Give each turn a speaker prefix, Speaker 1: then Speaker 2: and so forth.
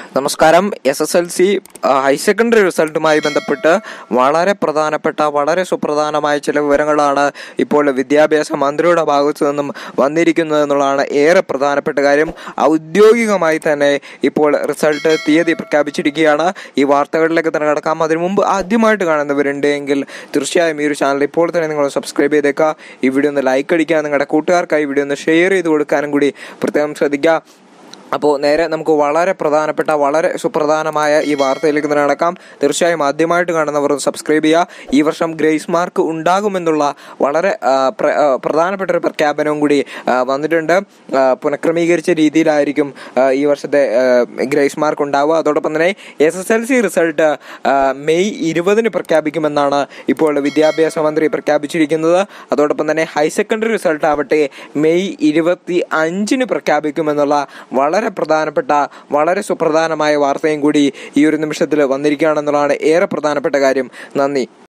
Speaker 1: നമസ്കാരം S S L C higher secondary റിസൾട്ടുമായി ബന്ധപ്പെട്ട് വളരെ പ്രധാനപ്പെട്ട വളരെ സുപ്രധാനമായ ചില വിവരങ്ങളാണ് ഇപ്പോൾ വിദ്യാഭ്യാസ മന്ത്രിയുടെ ഭാഗത്തു നിന്നും വന്നിരിക്കുന്നത് എന്നുള്ളതാണ് ഏറെ പ്രധാനപ്പെട്ട കാര്യം ഔദ്യോഗികമായി തന്നെ ഇപ്പോൾ റിസൾട്ട് തീയതി പ്രഖ്യാപിച്ചിരിക്കുകയാണ് ഈ വാർത്തകളിലേക്ക് തന്നെ കടക്കാം അതിനു മുമ്പ് ആദ്യമായിട്ട് കാണുന്നവരുണ്ട് എങ്കിൽ തീർച്ചയായും ഈ ഒരു ചാനൽ ഇപ്പോൾ തന്നെ നിങ്ങൾ സബ്സ്ക്രൈബ് ചെയ്തേക്കുക ഈ വീഡിയോ ഒന്ന് ലൈക്ക് അടിക്കുക നിങ്ങളുടെ കൂട്ടുകാർക്കായി വീഡിയോ ഒന്ന് ഷെയർ ചെയ്ത് കൊടുക്കാനും കൂടി പ്രത്യേകം ശ്രദ്ധിക്കുക അപ്പോൾ നേരെ നമുക്ക് വളരെ പ്രധാനപ്പെട്ട വളരെ സുപ്രധാനമായ ഈ വാർത്തയിലേക്ക് തന്നെ നടക്കാം തീർച്ചയായും ആദ്യമായിട്ട് കാണുന്നവർ ഒന്ന് സബ്സ്ക്രൈബ് ചെയ്യുക ഈ വർഷം ഗ്രേസ് മാർക്ക് ഉണ്ടാകുമെന്നുള്ള വളരെ ആ, പ്ര- ആ, പ്രധാനപ്പെട്ട ഒരു പ്രഖ്യാപനവും കൂടി ആ, വന്നിട്ടുണ്ട് ആ, പുനഃക്രമീകരിച്ച രീതിയിലായിരിക്കും ആ, ഈ വർഷത്തെ ആ, ഗ്രേസ് മാർക്ക് ഉണ്ടാവുക അതോടൊപ്പം തന്നെ S S L C result ആ, മെയ് ഇരുപതിന് പ്രഖ്യാപിക്കുമെന്നാണ് ഇപ്പോൾ വിദ്യാഭ്യാസ മന്ത്രി പ്രഖ്യാപിച്ചിരിക്കുന്നത് അതോടൊപ്പം തന്നെ ഹയർ സെക്കൻഡറി റിസൾട്ട് ആവട്ടെ മെയ് ഇരുപത്തി അഞ്ചിന് പ്രഖ്യാപിക്കുമെന്നുള്ള വളരെ പ്രധാനപ്പെട്ട വളരെ സുപ്രധാനമായ വാർത്തയും കൂടി ഈ ഒരു നിമിഷത്തിൽ വന്നിരിക്കുകയാണെന്നുള്ളതാണ് ഏറെ പ്രധാനപ്പെട്ട കാര്യം നന്ദി